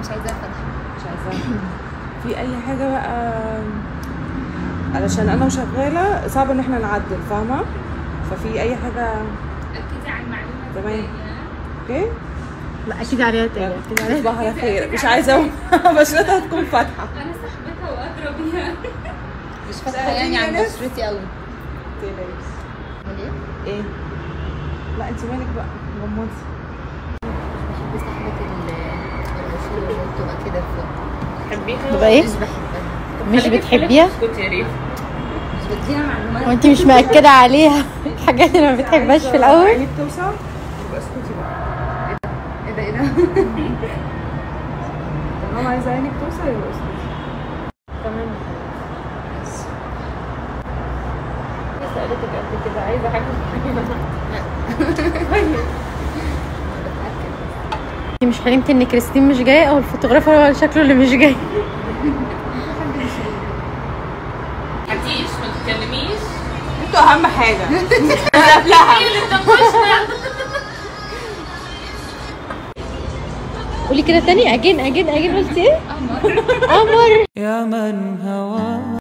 مش عايزاها فتحه مش عايزاها في اي حاجه بقى علشان انا وشغاله صعب ان احنا نعدل فاهمه ففي اي حاجه اكدي على المعلومه تمام. دي. اوكي لا اكيد عليها تاني اكيد عليها تصبح على خير مش عايزه بشرتها تكون فاتحه انا صاحبتها وادرى بيها مش فاتحه يعني عن ناس؟ بشرتي قوي تقلقيش. ليه؟ ايه لا انت مالك بقى غمضي بحب سحبة الرسول اللي بتبقى كده فوق تحبيها تبقى ايه مش بحبها مش بتحبيها اسكتي يا ريت مش بديها معلومات وانت مش مأكدة عليها الحاجات اللي ما بتحبهاش في الاول عينك توسع يبقى اسكتي بقى ايه ده ايه ده طالما عايزه عينك توسع يبقى اسكتي تمام سألتك قبل كده عايزة حاجة انت مش حلمت ان كريستين مش جايه او الفوتوغرافر هو شكله اللي مش جاي هتيش ما تتكلميش انتوا اهم حاجه قبلها قولي كده تاني اجين اجين اجين قلتي ايه قمر يا من هواه